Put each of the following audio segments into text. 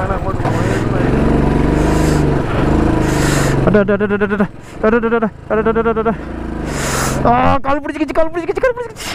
வேணாம் போட்டு போங்க. அட, அட, அட, அட, அட, அட, அட, அட, அட, அட, அட, அட, அட. ஆ, கால் பிடிச்சிக்கிச்சு கால் பிடிச்சிக்கிச்சு கால் பிடிச்சிக்கிச்சு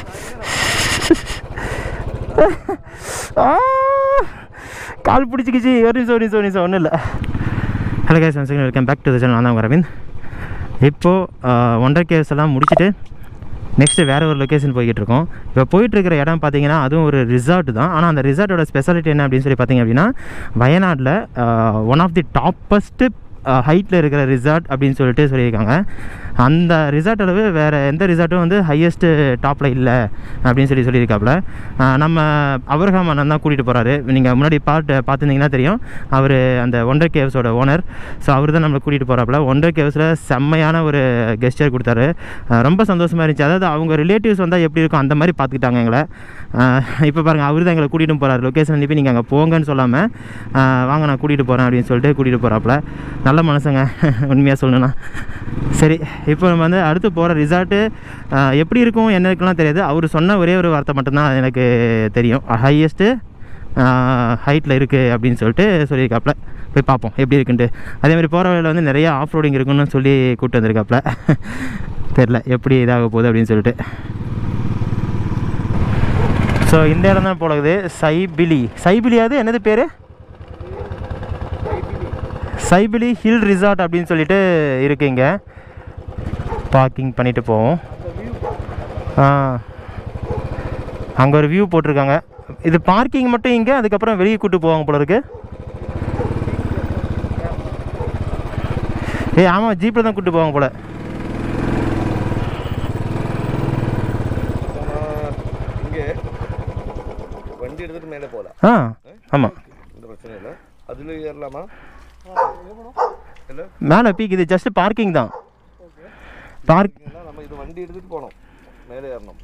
ஆ, கால் பிடிச்சிக்கிச்சு ஒரு நிமிஷம் ஒரு நிமிஷம் ஒரு நிமிஷம் ஒன்றும் இல்லை hello guys one second welcome back to the channel நான் தான் உங்க அரவிந்த் இப்போது ஒண்டர் கேவ்ஸ் எல்லாம் முடிச்சுட்டு நெக்ஸ்ட்டு வேறு ஒரு லொக்கேஷன் போய்கிட்டு இருக்கோம் இப்போ போயிட்டு இருக்கிற இடம் பார்த்தீங்கன்னா அதுவும் ஒரு ரிசார்ட் தான் ஆனால் அந்த ரிசார்ட்டோட ஸ்பெஷாலிட்டி என்ன அப்படின்னு சொல்லி பார்த்தீங்க அப்படின்னா வயநாட்டில் ஒன் ஆஃப் தி டாப்பஸ்ட்டு ஹைட்டில் இருக்கிற ரிசார்ட் அப்படின்னு சொல்லிட்டு சொல்லியிருக்காங்க அந்த ரிசார்ட் அளவு வேறு எந்த ரிசார்ட்டும் வந்து ஹையஸ்ட்டு டாப்பில் இல்லை அப்படின்னு சொல்லி சொல்லியிருக்காப்புல ஆஹ் நம்ம அபர்ஹாம் அண்ணன் தான் கூட்டிகிட்டு போகிறாரு நீங்கள் முன்னாடி பாட்டு பார்த்துருந்தீங்கன்னா தெரியும் அவர் அந்த ஒண்டர் கேவ்ஸோட ஓனர் ஸோ அவர் தான் நம்மளை கூட்டிகிட்டு போகிறாப்புல ஒண்டர் கேவ்ஸில் செம்மையான ஒரு கெஸ்டர் கொடுத்தாரு ஆஹ் ரொம்ப சந்தோஷமாக இருந்துச்சு அதாவது அவங்க ரிலேட்டிவ்ஸ் வந்தால் எப்படி இருக்கும் அந்த மாதிரி பார்த்துக்கிட்டாங்க எங்களை இப்போ பாருங்கள் அவர் தான் எங்களை கூட்டிகிட்டு போகிறார் லொக்கேஷன் அனுப்பி நீங்கள் அங்கே போங்கன்னு சொல்லாமல் வாங்க நான் கூட்டிகிட்டு போகிறேன் அப்படின்னு சொல்லிட்டு கூட்டிகிட்டு போகிறாப்புல நல்ல மனசுங்க உண்மையாக சொல்லணும்னா சரி இப்போ நம்ம வந்து அடுத்து போகிற ரிசார்ட்டு எப்படி இருக்கும் என்ன இருக்குலாம் தெரியாது அவர் சொன்ன ஒரே ஒரு வார்த்தை மட்டும்தான் எனக்கு தெரியும் ஹையஸ்ட்டு ஹைட்டில் இருக்குது அப்படின்னு சொல்லிட்டு சொல்லியிருக்காப்புல போய் பார்ப்போம் எப்படி இருக்குன்ட்டு அதே மாதிரி போகிற வழியில் வந்து நிறைய ஆஃப் ரோடிங் இருக்குன்னு சொல்லி கூப்பிட்டு வந்திருக்காப்புல தெரில எப்படி இதாக போகுது அப்படின்னு சொல்லிட்டு ஸோ இந்த இடம் தான் போலகுது சைபிலி சைபிலியாது என்னது பேர் சைபிலி ஹில் ரிசார்ட் அப்படின்னு சொல்லிட்டு இருக்கு இங்கே பார்க்கிங் பண்ணிட்டு போவோம் ஆ அங்கே ஒரு வியூ போட்டிருக்காங்க இது பார்க்கிங் மட்டும் இங்கே அதுக்கப்புறம் வெளியே கூட்டு போவாங்க போல இருக்கு ஏய் ஆமாம் ஜீப்பில் தான் கூட்டு போவாங்க போல நம்ம இங்கே வண்டி எடுத்துட்டு மேலே போகலாம் ஆ ஆமாம் இந்த பிரச்சனை இல்லை அதில் ஏறலாமா இல்லை மேலே பீக் இது ஜஸ்ட் பார்க்கிங் தான் பார்க் ஏன்னா நம்ம இது வண்டி எடுத்துட்டு போனோம் மேலே ஏறணும்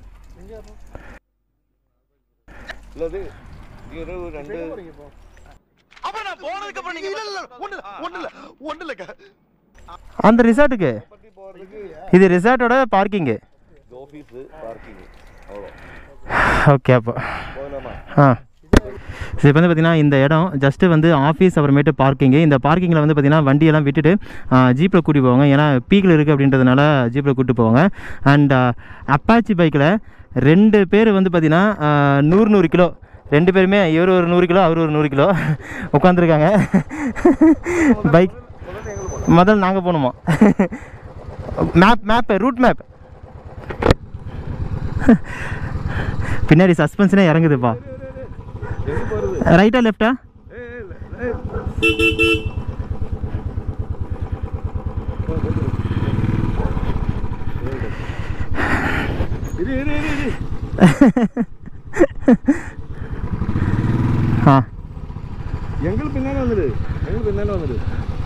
இல்லை அது இரு ரெண்டு அப்புறம் நான் போனதுக்கு அப்புறம் நீங்க இல்ல இல்ல ஒண்ணு ஒண்ணு இல்ல ஒண்ணு இல்லக்கா அந்த ரிசார்ட்டுக்கு பற்றி போகிறதுக்கு இது ரிசார்ட்டோட பார்க்கிங்கு ஆஃபீஸு பார்க்கிங் அவ்வளோ ஓகே அப்போ போகலாமா ஆ சரி இப்போ வந்து பார்த்தீங்கன்னா இந்த இடம் ஜஸ்ட்டு வந்து ஆஃபீஸ் அப்புறமேட்டு பார்க்கிங்கு இந்த பார்க்கிங்கில் வந்து பார்த்தீங்கன்னா வண்டியெல்லாம் விட்டுட்டு ஜீப்பில் கூட்டி போவாங்க ஏன்னா பீக்கில் இருக்குது அப்படின்றதுனால ஜீப்பில் கூட்டி போவாங்க அண்ட் அப்பாச்சி பைக்கில் ரெண்டு பேர் வந்து பார்த்தீங்கன்னா ஆ, நூறு நூறு கிலோ ரெண்டு பேருமே இவர் ஒரு நூறு கிலோ அவர் ஒரு நூறு கிலோ உட்காந்துருக்காங்க பைக் முதல்ல நாங்கள் போகணுமா மேப் மேப் ரூட் மேப் பின்னாடி சஸ்பென்ஷனே இறங்குதுப்பா ரைட்டா லெஃப்டா இரு இரு இரு இரு ஆ எங்களுக்கு பின்னாடி வந்துடு எங்களுக்கு பின்னாடி வந்துடு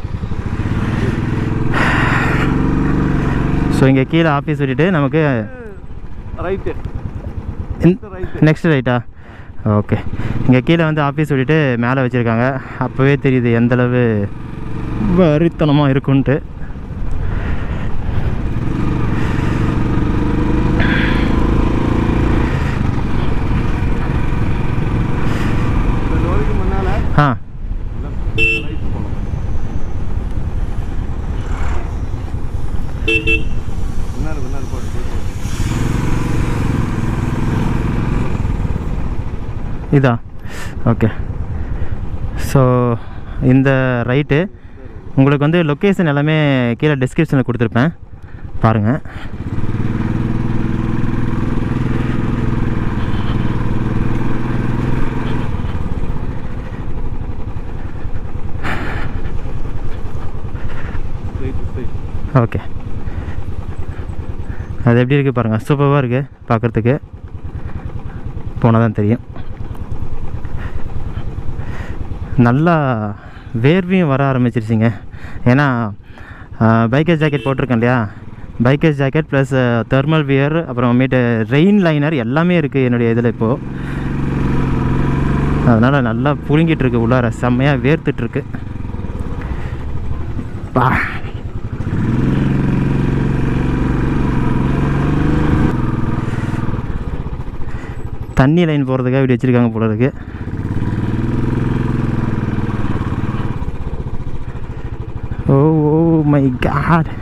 ஸோ இங்கே கீழே ஆஃபீஸ் விட்டுட்டு நமக்கு ரைட்டு நெக்ஸ்ட் ரைட்டா ஓகே இங்கே கீழே வந்து ஆஃபீஸ் விட்டுட்டு மேலே வச்சுருக்காங்க அப்போவே தெரியுது எந்தளவு வரித்தனமாக இருக்குன்ட்டு இந்த லோரிக்கு முன்னால் ஆ ரைட் போகணும் முன்னாடி முன்னாடி போட்டு போட்டு இதா ஓகே ஸோ இந்த ரைட்டு உங்களுக்கு வந்து லொக்கேஷன் எல்லாமே கீழே டிஸ்கிரிப்ஷனில் கொடுத்துருப்பேன் பாருங்கள் ரைட் ஸ்ட்ரைட் ஓகே அது எப்படி இருக்குது பாருங்கள் சூப்பராக இருக்குது பார்க்குறதுக்கு போனால் தான் தெரியும் நல்லா வேர்வையும் வர ஆரம்பிச்சிருச்சிங்க ஏன்னா பைக்கர்ஸ் ஜாக்கெட் போட்டிருக்கேன் இல்லையா bikers jacket plus thermal wear அப்புறமேட்டு ரெயின் லைனர் எல்லாமே இருக்குது என்னுடைய இதில் இப்போது அதனால் நல்லா புழுங்கிட்டு இருக்கு உள்ளார செம்மையாக வேர்த்துட்ருக்கு பா தண்ணி லைன் போகிறதுக்காக இப்படி வச்சுருக்காங்க போல இருக்கு ஓ ஓ மை காட்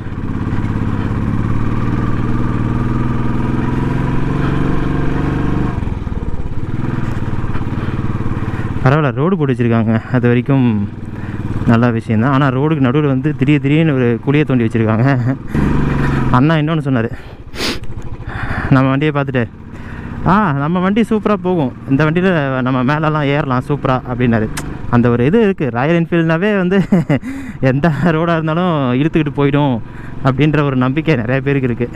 பரவாயில்ல ரோடு போட்டு வச்சுருக்காங்க அது வரைக்கும் நல்ல விஷயந்தான் ஆனால் ரோடுக்கு நடுவில் வந்து திடீர் திடீர்னு ஒரு குழியை தோண்டி வச்சுருக்காங்க அண்ணா இன்னொன்று சொன்னார் நம்ம வண்டியை பார்த்துட்டு ஆ நம்ம வண்டி சூப்பராக போகும் இந்த வண்டியில் நம்ம மேலெல்லாம் ஏறலாம் சூப்பராக அப்படின்னாரு அந்த ஒரு இது இருக்குது ராயல் என்ஃபீல்ட்னாவே வந்து எந்த ரோடாக இருந்தாலும் இழுத்துக்கிட்டு போயிடும் அப்படின்ற ஒரு நம்பிக்கை நிறைய பேருக்கு இருக்குது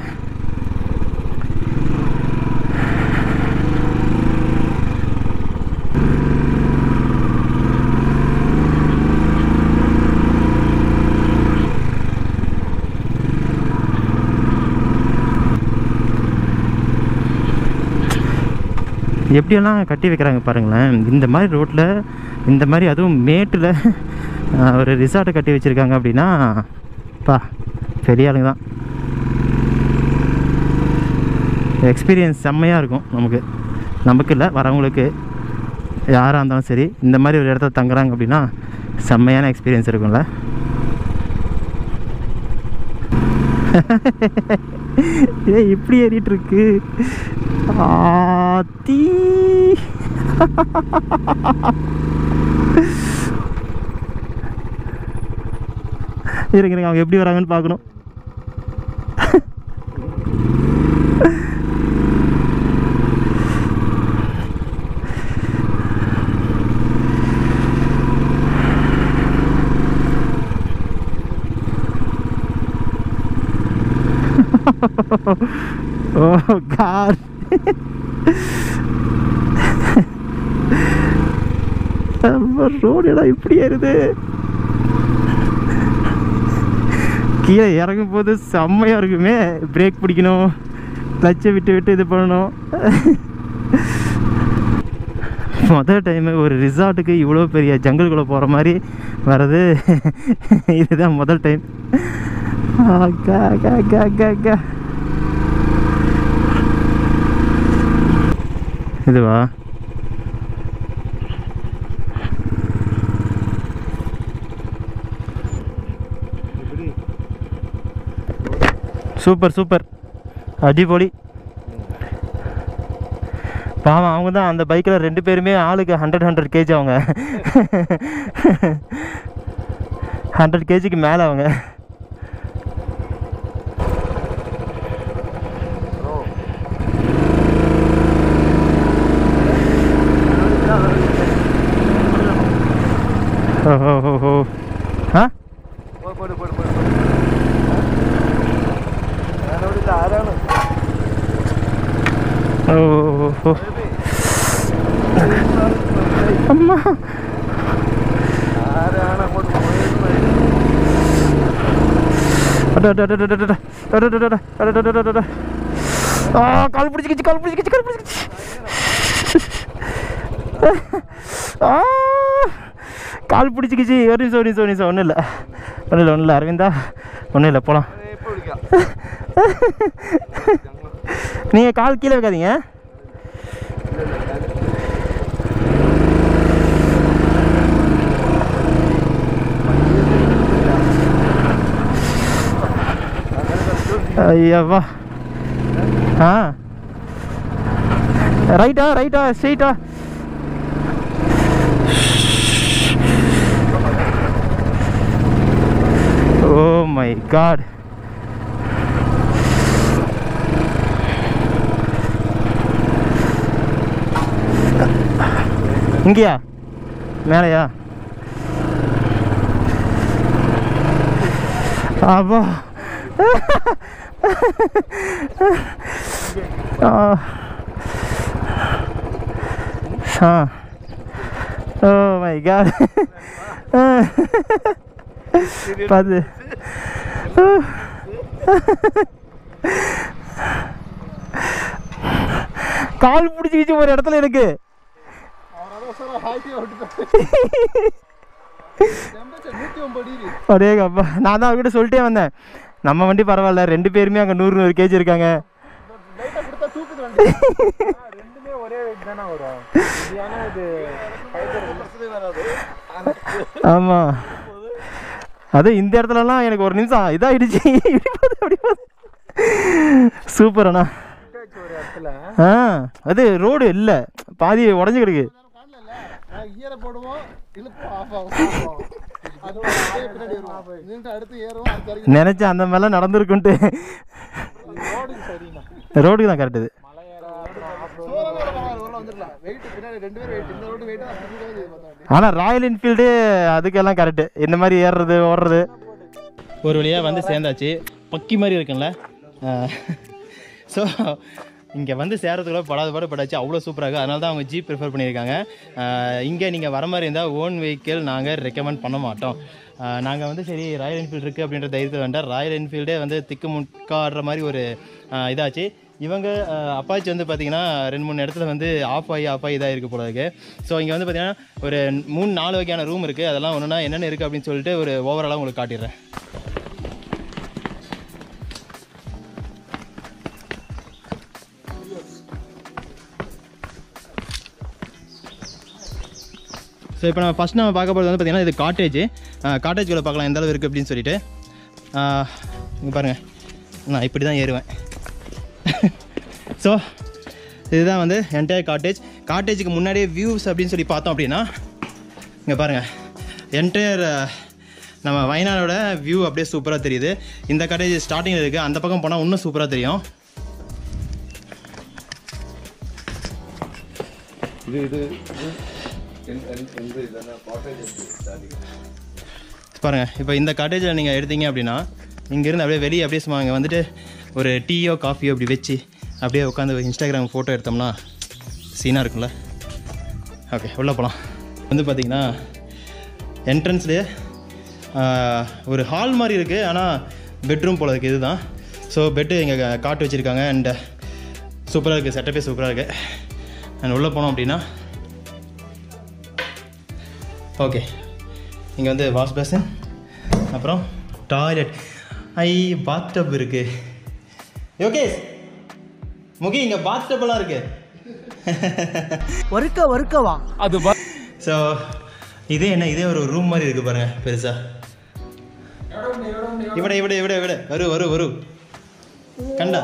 எப்படியெல்லாம் கட்டி வைக்கிறாங்க பாருங்களேன் இந்த மாதிரி ரோட்டில் இந்த மாதிரி அதுவும் மேட்டில் ஆஹ், ஒரு ரிசார்ட்டை கட்டி வச்சுருக்காங்க அப்படின்னா பா பெரிய ஆளுங்க தான் எக்ஸ்பீரியன்ஸ் செம்மையாக இருக்கும் நமக்கு நமக்கு இல்லை வரவங்களுக்கு யாராக இருந்தாலும் சரி இந்த மாதிரி ஒரு இடத்துல தங்குறாங்க அப்படின்னா செம்மையான எக்ஸ்பீரியன்ஸ் இருக்கும்ல ஏ இப்படி ஏறிட்டு இருக்கு ஆத்தி இருங்க இருங்க அவங்க எப்படி வராங்கன்னு பார்க்கணும் ஓ காட் ரோடு எல்லாம் இப்படி ஏறுது கீழே இறங்கும் போது செம்மையாக இருக்குமே பிரேக் பிடிக்கணும் கிளச்சை விட்டு விட்டு இது பண்ணணும் மொதல் டைமு ஒரு ரிசார்ட்டுக்கு இவ்வளோ பெரிய ஜங்கல்குள்ளே போகிற மாதிரி வர்றது இதுதான் முதல் டைம் அக்கா அக்கா அக்கா அக்கா அக்கா இதுவா எப்படி சூப்பர் சூப்பர் அடிபொலி பாவம் அவங்க தான் அந்த பைக்கில் ரெண்டு பேருமே ஆளுக்கு ஹண்ட்ரட் ஹண்ட்ரட் கேஜி அவங்க ஹண்ட்ரட் கேஜிக்கு மேலே அவங்க ஓ ஓ ஹோ ஹோ ஹோ ஆ പോയി പോയി പോയി പോയി ഞാനവിടെ ആരാണ് ஓ ஓ, ஓ அம்மா ആരാണ് അങ്ങോട്ട് പോയത് அட, அட, அட, அட, அட, அட, அட, அட, அட, அட, அட, அட, அட, அட. ஆ கால் பிடிச்சிக்கிச்சு கால் பிடிச்சிக்கிச்சு கால் பிடிச்சிக்கிச்சு ஆ கால் பிடிச்சிக்கிச்சு ஒரு நிமிஷம் ஒரு நிமிஷம் ஒரு நிமிஷம் ஒன்றும் இல்லை ஒன்றும் இல்லை ஒன்றும் இல்லை அரவிந்தா ஒன்றும் இல்லை போகலாம் ഇപ്പൊ വിളിക്കാം நீங்கள் கால் கீழே வைக்காதீங்க ஐயவா ஆ ரைட்டா ரைட்டா ஸ்ட்ரெயிட்டா ஓ மை காட் இங்கேயா மேலையா அப்பா ஆ ஆ ஓ மை காட் பார்த்து கால் பிடிச்சிக்கிச்சு ஒரு இடத்துல எனக்கு அடேங்க அப்பா நான் தான் அவர்கிட்ட சொல்லிட்டே வந்தேன் நம்ம வண்டி பரவாயில்ல ரெண்டு பேருமே அங்கே நூறு நூறு கேஜி இருக்காங்க ரெண்டுமே ஒரே weight தானே வரும் இது ஆனா இது പ്രശ്നം വരാതെ ஆமாம் அது இந்த இடத்துலலாம் எனக்கு ஒரு நிமிஷம் இதாகிடுச்சு இப்படி போகுது அப்படி போகுது சூப்பர் அண்ணா ஒரு இடத்துல ஆ அது ரோடு இல்லை பாதி உடஞ்சி கிடக்கு ஈர போடுவோம் இழுப்போம் ஆஃப் ஆகும் off ஆகும். அதோட அப்படியே பின்னாடி வருவோம் நின்று அடுத்து ஏறுவோம் அடுத்து வரைக்கும் நினச்சேன் அந்த மாதிரிலாம் நடந்திருக்குன்ட்டு ரோடுக்கு சரிண்ணா ரோடுக்கு தான் கரெக்ட் இது சோழனோட பரவாயில்ல உள்ள வந்துடலாம் வெயிட் பின்னாடி ரெண்டு பேரும் வெயிட் இந்த ரோடு வெயிட் அப்படி கூட இது பார்த்தா ஆனால் ராயல் என்ஃபீல்டு அதுக்கெல்லாம் கரெக்டு இந்த மாதிரி ஏறுறது ஓடுறது ஒரு வழியாக வந்து சேர்ந்தாச்சு பக்கி மாதிரி இருக்குல்ல ஸோ இங்கே வந்து சேர்றதுக்குள்ள படாத பாடு படாச்சு அவ்வளோ சூப்பராக இருக்குது அதனால தான் அவங்க ஜீப் ப்ரிஃபர் பண்ணியிருக்காங்க இங்கே நீங்கள் வர மாதிரி இருந்தால் ஓன் வெஹிக்கிள் நாங்கள் ரெக்கமெண்ட் பண்ண மாட்டோம் நாங்கள் வந்து சரி ராயல் என்ஃபீல்டு இருக்குது அப்படின்ற தைரியத்தில் வேண்டாம் ராயல் என்ஃபீல்டே வந்து திக்கு முக்காடுற மாதிரி ஒரு ஆஹ், இதாச்சு இவங்க அப்பாச்சி வந்து பார்த்தீங்கன்னா ரெண்டு மூணு இடத்துல வந்து ஆஃப் ஆகி ஆஃப் ஆகி இதாக இருக்குது போல இருக்கு ஸோ இங்கே வந்து பார்த்தீங்கன்னா ஒரு மூணு நாலு வகையான ரூம் இருக்குது அதெல்லாம் ஒன்றுனா என்னென்ன இருக்குது அப்படின்னு சொல்லிட்டு ஒரு ஓவராலாக உங்களுக்கு காட்டிடுறேன் ஸோ இப்போ நம்ம ஃபஸ்ட் நம்ம பார்க்க போகிறது வந்து பார்த்தீங்கன்னா இது காட்டேஜ் காட்டேஜ்குள்ளே பார்க்கலாம் எந்த அளவு இருக்குது அப்படின்னு சொல்லிட்டு இங்கே பாருங்கள் நான் இப்படி தான் ஏறுவேன் ஸோ இதுதான் வந்து என்டையர் காட்டேஜ் காட்டேஜுக்கு முன்னாடியே வியூஸ் அப்படின்னு சொல்லி பார்த்தோம் அப்படின்னா இங்கே பாருங்கள் என்டையர் நம்ம வயநாடோட வியூ அப்படியே சூப்பராக தெரியுது இந்த காட்டேஜ் ஸ்டார்டிங்கில் இருக்குது அந்த பக்கம் போனால் இன்னும் சூப்பராக தெரியும் இது இது இது எந்த எந்த இதெல்லாம் காட்டேஜ் ஸ்டார்டிங் பாருங்கள் இப்போ இந்த காட்டேஜில் நீங்கள் எடுத்தீங்க அப்படின்னா இங்கேருந்து அப்படியே வெளியே அப்படியே சும்மா இங்கே வந்துட்டு ஒரு டீயோ காஃபியோ அப்படி வச்சு அப்படியே உட்காந்து இன்ஸ்டாகிராம் ஃபோட்டோ எடுத்தோம்னா சீனாக இருக்கும்ல ஓகே உள்ளே போகலாம் வந்து பார்த்தீங்கன்னா என்ட்ரன்ஸ்லேயே ஒரு ஹால் மாதிரி இருக்குது ஆனால் பெட்ரூம் போல இருக்குது இதுதான் ஸோ பெட்டு இங்கே காட்டு வச்சுருக்காங்க அண்ட் சூப்பராக இருக்குது செட்டப்பே சூப்பராக இருக்குது அண்ட் உள்ளே போனோம் அப்படின்னா ஓகே இங்கே வந்து வாஷ் பேசன் அப்புறம் டாய்லெட் ஐ பாத் டப் இருக்கு யோகேஷ் முகி இங்கே பாத் டப்லாம் இருக்கு வறுக்க வறுக்கவா ஸோ இதே என்ன இதே ஒரு ரூம் மாதிரி இருக்கு பாருங்க பெருசா இவிட இவிட இவிட இவிட வரு வரு வரு கண்டா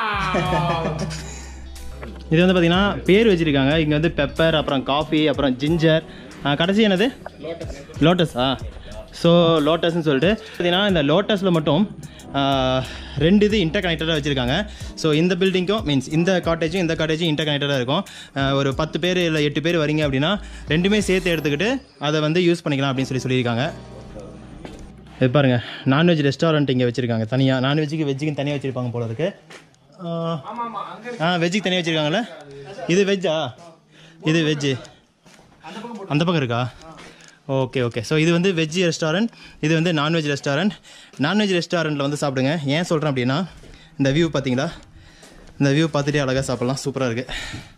இது வந்து பார்த்தீங்கன்னா பேர் வச்சுருக்காங்க இங்கே வந்து பெப்பர் அப்புறம் காஃபி அப்புறம் ஜிஞ்சர் கடைசி என்னது லோட்டஸா ஸோ லோட்டஸ்னு சொல்லிட்டு பார்த்தீங்கன்னா இந்த லோட்டஸில் மட்டும் ஆ, ரெண்டு இது இன்டர் கனெக்டடாக வச்சுருக்காங்க ஸோ இந்த பில்டிங்க்கும் மீன்ஸ் இந்த காட்டேஜும் இந்த காட்டேஜும் இன்டர் கனெக்டடாக இருக்கும் ஆ, ஒரு பத்து பேர் இல்லை எட்டு பேர் வரீங்க அப்படின்னா ரெண்டுமே சேர்த்து எடுத்துக்கிட்டு அதை வந்து யூஸ் பண்ணிக்கலாம் அப்படின்னு சொல்லி சொல்லியிருக்காங்க இது பாருங்க நான்வெஜ் ரெஸ்டாரண்ட் இங்கே வச்சுருக்காங்க தனியாக நான்வெஜ்ஜுக்கு வெஜ்ஜுக்கு தனியாக வச்சுருப்பாங்க போல இருக்கு ஆ, ஆ வெஜ்ஜுக்கு தனியாக வச்சுருக்காங்கல்ல இது வெஜ்ஜா இது வெஜ்ஜு அந்த பக்கம் இருக்கா ஓகே ஓகே ஸோ இது வந்து வெஜ் ரெஸ்டாரண்ட் இது வந்து நான்வெஜ் ரெஸ்டாரண்ட் நான்வெஜ் ரெஸ்டாரண்ட்டில் வந்து சாப்பிடுங்க ஏன் சொல்கிறேன் அப்படின்னா இந்த வியூ பார்த்தீங்களா இந்த வியூ பார்த்துட்டே அழகாக சாப்பிட்லாம் சூப்பராக இருக்குது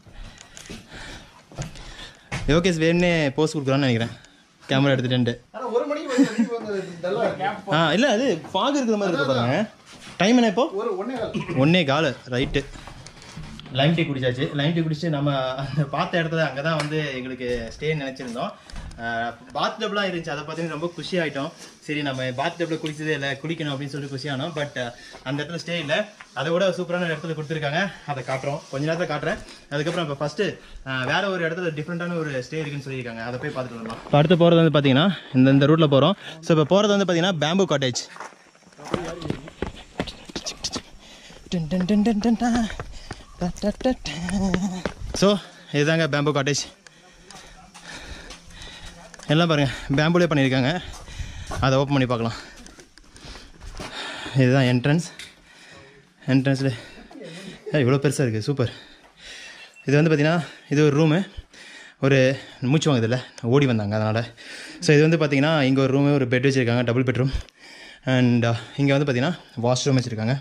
யோகேஷ் வேணுனே போஸ்ட் கொடுக்குறான்னு நினைக்கிறேன் கேமரா எடுத்துகிட்டு ஆனா ஒரு மணிக்கு வந்து வெளியே வந்தது நல்லா இருக்கு. ஆ இல்லை அது ஃபாக் இருக்கிற மாதிரி இருக்கு பாருங்க டைம் என்ன இப்போ ஒரு ஒன்னே கால் ஒன்னே கால் ரைட்டு லைம் டீ குடிச்சாச்சு லைம் டீ குடிச்சு நம்ம அந்த பார்த்த இடத்துல அங்கே தான் வந்து எங்களுக்கு ஸ்டே நினச்சிருந்தோம் பாத் டப்லாம் இருந்துச்சு அதை பார்த்தீங்கன்னா ரொம்ப குஷி ஆகிட்டோம் சரி நம்ம பாத் டப்பில் குளிச்சதே இல்லை குளிக்கணும் அப்படின்னு சொல்லிட்டு குஷியானோம் பட் அந்த இடத்துல ஸ்டே இல்லை அதை விட சூப்பரான இடத்துல கொடுத்துருக்காங்க அதை காட்டுறோம் கொஞ்ச நேரத்தில் காட்டுறேன் அதுக்கப்புறம் இப்போ ஃபஸ்ட்டு வேற ஒரு இடத்துல டிஃப்ரெண்ட்டான ஒரு ஸ்டே இருக்குன்னு சொல்லியிருக்காங்க அதை போய் பார்த்துட்டு வரலாம் இப்போ அடுத்து போகிறது வந்து பார்த்தீங்கன்னா இந்த இந்த ரூட்டில் போகிறோம் ஸோ இப்போ போகிறது வந்து பார்த்தீங்கன்னா பேம்பு காட்டேஜ் ஸோ இதுதாங்க பேம்பு காட்டேஜ் எல்லாம் பாருங்கள் பேம்புலே பண்ணியிருக்காங்க அதை ஓப்பன் பண்ணி பார்க்கலாம் இதுதான் என்ட்ரன்ஸ் என்ட்ரன்ஸில் இவ்வளோ பெருசாக இருக்குது சூப்பர் இது வந்து பார்த்திங்கன்னா இது ஒரு ரூமு ஒரு மூச்சு வாங்குதில்ல ஓடி வந்தாங்க அதனால் ஸோ இது வந்து பார்த்திங்கன்னா இங்கே ஒரு ரூமு ஒரு பெட் வச்சுருக்காங்க டபுள் பெட்ரூம் அண்ட் இங்கே வந்து பார்த்திங்கன்னா வாஷ்ரூம் வச்சுருக்காங்க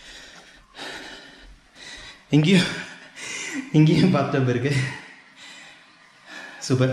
இங்கேயும் இங்கேயும் பாத்டப் இருக்கு சூப்பர்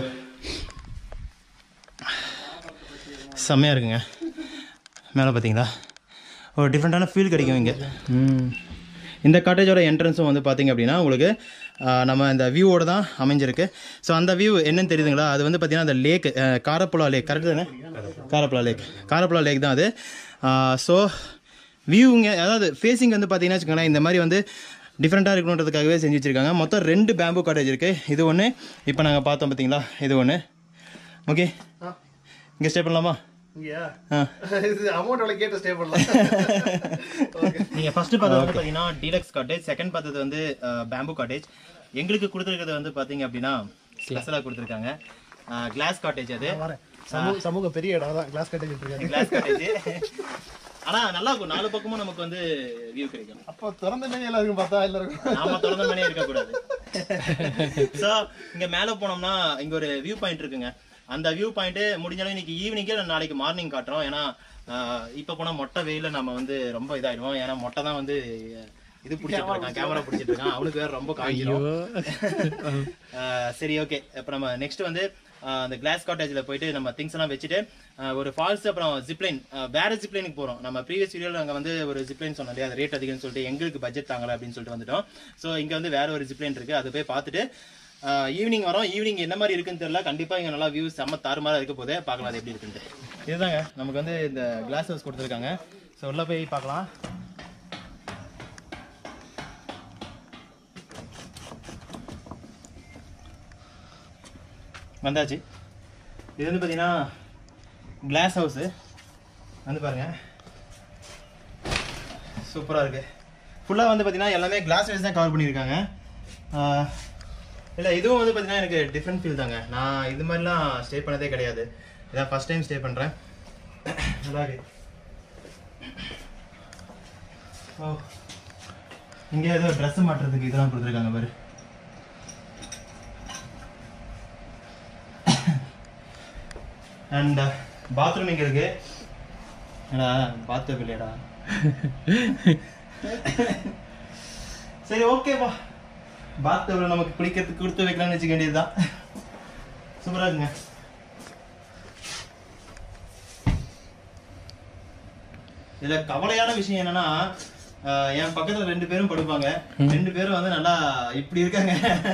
செம்மையாக இருக்குங்க மேலே பார்த்தீங்களா ஒரு டிஃப்ரெண்ட்டான ஃபீல் கிடைக்கும் இங்கே இந்த காட்டேஜோட என்ட்ரன்ஸும் வந்து பார்த்தீங்க அப்படின்னா உங்களுக்கு நம்ம இந்த வியூவோட தான் அமைஞ்சிருக்கு ஸோ அந்த வியூ என்னன்னு தெரியுதுங்களா அது வந்து பார்த்திங்கன்னா அந்த லேக் காரப்புலா லேக் கரெக்டு தானே காரப்புலா லேக் காரப்புலா லேக் தான் அது ஸோ வியூங்க அதாவது ஃபேஸிங் வந்து பார்த்தீங்கன்னா வச்சுக்கோங்களேன் இந்த மாதிரி வந்து டிஃப்ரெண்ட்டாக இருக்கணுன்றதுக்காகவே செஞ்சு வச்சுருக்காங்க மொத்தம் ரெண்டு பேம்பு காட்டேஜ் இருக்குது இது ஒன்று இப்போ நாங்கள் பார்த்தோம் பார்த்தீங்களா இது ஒன்று ஓகே இங்கே ஸ்டே பண்ணலாமா இங்கயா ஆ இது அமௌண்ட் எவ்வளோ கேட்டு ஸ்டே பண்ணலாம் ஓகே நீங்கள் ஃபஸ்ட்டு பார்த்தது வந்து பார்த்தீங்கன்னா டீலக்ஸ் காட்டேஜ் செகண்ட் பார்த்தது வந்து பேம்பு காட்டேஜ் எங்களுக்கு கொடுத்துருக்கிறது வந்து பார்த்தீங்க அப்படின்னா ஸ்பெஷலாக கொடுத்துருக்காங்க கிளாஸ் காட்டேஜ் அது சமூக சமூக பெரிய இடம் தான் கிளாஸ் கட்டி இருக்காங்க கிளாஸ் காட்டேஜ் ஆனால் நல்லா இருக்கும் நாலு பக்கமும் நமக்கு வந்து வியூ கிடைக்கும் அப்போ திறந்த மேலே எல்லாருக்கும் பார்த்தா எல்லாருக்கும் நாம திறந்த மணியே இருக்கக்கூடாது ஸோ இங்க மேல போனோம்னா இங்க ஒரு வியூ பாயிண்ட் இருக்குங்க அந்த வியூ பாயிண்ட் முடிஞ்சாலும் இன்னைக்கு ஈவினிங்கே நாளைக்கு மார்னிங் காட்டுறோம் ஏன்னா ஆஹ், இப்ப போனா மொட்டை வெயில நம்ம வந்து ரொம்ப இதாயிடுவோம் ஏன்னா மொட்டை தான் வந்து இது பிடிச்சிட்டு இருக்கான் கேமரா பிடிச்சிட்டு இருக்கான் அவனுக்கு வேற ரொம்ப காய்ச்சிரும் ஆஹ், சரி ஓகே இப்போ நம்ம நெக்ஸ்ட் வந்து ஆஹ், அந்த கிளாஸ் காட்டேஜில் போயிட்டு நம்ம திங்ஸ் எல்லாம் வச்சுட்டு ஆஹ், ஒரு ஃபால்ஸ் அப்புறம் ஜிப்லைன் வேற ஜிப்லைனுக்கு போகிறோம் நம்ம ப்ரீவியஸ் வீடியோவில் நாங்கள் வந்து ஒரு ஜிப்லைன் சொன்னோம் இல்லையா அது ரேட் அதிகம்னு சொல்லிட்டு எங்களுக்கு பட்ஜெட் தாங்கல அப்படின்னு சொல்லிட்டு வந்துட்டோம் ஸோ இங்கே வந்து வேற ஒரு ஜிப்லைன் இருக்கு அதை போய் பார்த்துட்டு ஈவினிங் வரோம் ஈவினிங் என்ன மாதிரி இருக்குன்னு தெரியல கண்டிப்பாக இங்கே நல்லா வியூஸ் செம்ம தாறுமாறா இருக்க போதே பார்க்கலாம் அது எப்படி இருக்குன்ட்டு இதுதாங்க நமக்கு வந்து இந்த கிளாஸ் ஹவுஸ் கொடுத்துருக்காங்க ஸோ உள்ளே போய் பார்க்கலாம் வந்தாச்சு இது வந்து பார்த்தீங்கன்னா கிளாஸ் ஹவுஸு வந்து பாருங்க சூப்பராக இருக்கு ஃபுல்லாக வந்து பார்த்தீங்கன்னா எல்லாமே கிளாஸ் வைஸ் தான் கவர் பண்ணியிருக்காங்க ஆஹ், இல்லை இதுவும் வந்து பார்த்தீங்கன்னா எனக்கு டிஃப்ரெண்ட் ஃபீல் தாங்க நான் இது மாதிரிலாம் ஸ்டே பண்ணதே கிடையாது இதான் ஃபர்ஸ்ட் டைம் ஸ்டே பண்ணுறேன் நல்லா இருக்கு ஓ இங்கே ஏதோ ட்ரெஸ் மாட்டுறதுக்கு இதெல்லாம் கொடுத்துருக்காங்க பாரு அண்ட் பாத்ரூம் இங்கே இருக்கு ஏடா பாத்ரூம் இல்லையடா சரி ஓகேப்பா பாத்ரூம்ல நமக்கு குளிக்கிறதுக்கு கொடுத்து வைக்கலாம்னு வச்சுக்க வேண்டியதுதான் சூப்பரா இருக்குங்க இதுல கவலையான விஷயம் என்னன்னா ஆஹ், என் பக்கத்துல ரெண்டு பேரும் படுப்பாங்க ரெண்டு பேரும் வந்து நல்லா இப்படி இருக்காங்க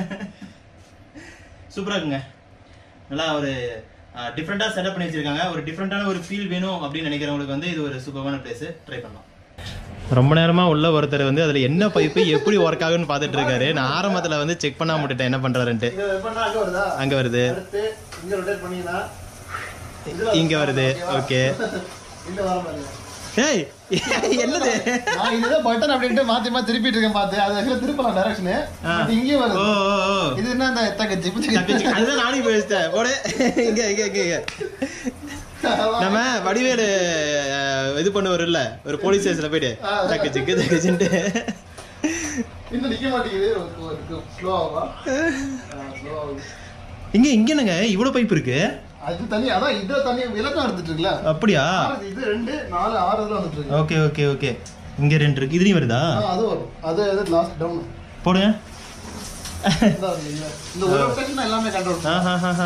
சூப்பரா இருக்குங்க நல்லா ஒரு டிஃப்ரெண்டா செட்டப் பண்ணி வச்சிருக்காங்க ஒரு டிஃப்ரெண்டான ஒரு ஃபீல் வேணும் அப்படின்னு நினைக்கிறவங்களுக்கு வந்து இது ஒரு சூப்பரான பிளேஸ் ட்ரை பண்ணலாம் ரொம்ப நேரமா உள்ள ஒருத்தர் வந்து அதுல என்ன பைப்பு எப்படி ஒர்க் ஆகுன்னு பார்த்துட்டு இருக்காரு நான் ஆரம்பத்துல வந்து செக் பண்ணாம விட்டுட்டேன் என்ன பண்றாருன்ட்டு இங்க பண்ணா அங்க வருதா அங்க வருது அடுத்து இங்க ரொட்டேட் பண்ணீங்கன்னா இங்க வருது ஓகே இங்க வர பாருங்க ஏய் என்னது நான் இதுதான் பட்டன் அப்படின்ட்டு மாத்தி மாத்தி திருப்பிட்டு இருக்கேன் பார்த்து அது actually திருப்பலாம் டைரக்ஷனு இங்கேயும் ஓ வருது ஓ ஓ இது என்ன இந்த தக்க ஜிப்பு தப்பிச்சு. அதுதான் நானும் பேசிட்டேன் போடு இங்க இங்க இங்க இங்க நம்ம வடிவேலு அஹ், இது பண்ணுவாருல்ல ஒரு போலீஸ் ஸ்டேஷன்ல போயிட்டு தக்கு சிக்கு தக்குச்சுன்ட்டு இன்னும் நிக்க மாட்டேங்குது ஸ்லோ ஆகுமா ஸ்லோ ஆகுது இங்க இங்க என்னங்க இவ்வளவு பைப் இருக்கு அது தண்ணி அதான் இதுல தண்ணி விளக்கம் எடுத்துட்டு இருக்குல்ல அப்படியா ஆறு, இது ரெண்டு நாலு ஆறு இதுல வந்துட்டு இருக்கு ஓகே ஓகே ஓகே இங்க ரெண்டு இருக்கு இதுலயும் வருதா ஆ, அது வரும் அது அது லாஸ்ட் டவுன் போடுங்க இந்த ஒரு செக்ஷன் எல்லாமே கண்ட்ரோல் ஆஹாஹாஹா.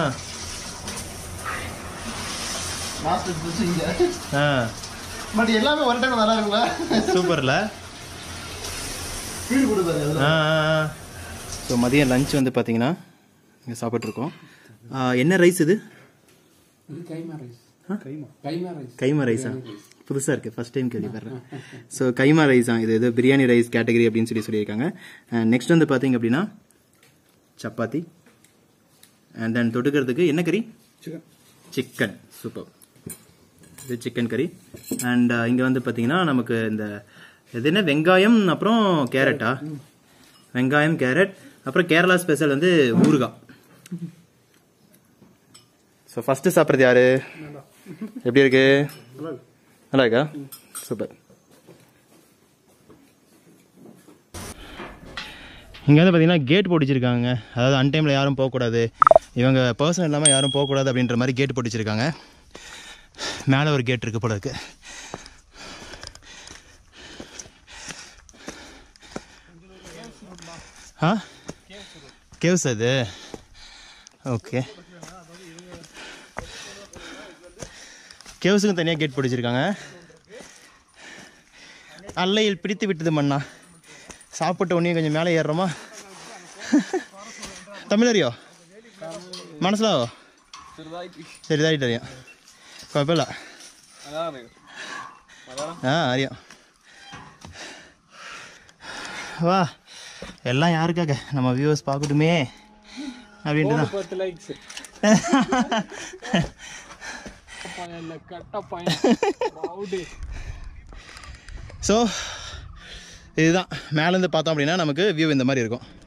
லாஸ்ட் இங்க ஆ பட் எல்லாமே ஒரு டைம் நல்லா இருக்குங்களா சூப்பர்ல ஸ்பீடு கொடுப்பாரு அதுல ஸோ மதியம் லஞ்ச் வந்து பார்த்தீங்கன்னா இங்கே சாப்பிட்ருக்கோம் என்ன ரைஸ் இது இது கைமா ரைஸ் கைமா கைமா ரைஸ் கைமா ரைஸா புதுசாக இருக்குது ஃபர்ஸ்ட் டைம் கேள்விப்படுறேன் ஸோ கைமா ரைஸ் தான் இது ஏதோ பிரியாணி ரைஸ் கேட்டகரி அப்படின்னு சொல்லி சொல்லியிருக்காங்க நெக்ஸ்ட் வந்து பார்த்தீங்க அப்படின்னா சப்பாத்தி அண்ட் தென் தொட்டுக்கிறதுக்கு என்ன கறி சிக்கன் சிக்கன் சூப்பர் இது சிக்கன் கறி அண்ட் இங்கே வந்து பார்த்தீங்கன்னா நமக்கு இந்த இது என்ன வெங்காயம் அப்புறம் கேரட்டா வெங்காயம் கேரட் அப்புறம் கேரளா ஸ்பெஷல் வந்து ஊறுகாய் ஸோ ஃபஸ்ட்டு சாப்பிட்றது யாரு எப்படி இருக்கு நல்லா இருக்கா சூப்பர் இங்கே வந்து பார்த்தீங்கன்னா கேட் போட்டு வச்சிருக்காங்க அதாவது அன்டைமில் யாரும் போகக்கூடாது இவங்க பர்சன் இல்லாமல் யாரும் போகக்கூடாது அப்படின்ற மாதிரி கேட் போட்டு வச்சிருக்காங்க மேலே ஒரு கேட் இருக்கு போல இருக்கு ஆ கேவ்ஸ் அது ஓகே கேவ்ஸுக்கும் தனியாக கேட் போட்டு வச்சிருக்காங்க அல்லையில் பிடித்து விட்டது மண்ணா சாப்பிட்ட உடனே கொஞ்சம் மேலே ஏறுறோமா തമിഴ് അറിയോ മനസ്സിലാവോ ചെറുതായിട്ട് അറിയാം കുഴപ്പമില്ല ആ അറിയാം வா எல்லாம் யாருக்காக நம்ம வியூவர்ஸ் பார்க்கட்டுமே அப்படின்ட்டு தான் பத்து லைக்ஸ் பையன் கட்ட பையன் ரவுடி ஸோ இதுதான் மேலேருந்து பார்த்தோம் அப்படின்னா நமக்கு வியூ இந்த மாதிரி இருக்கும்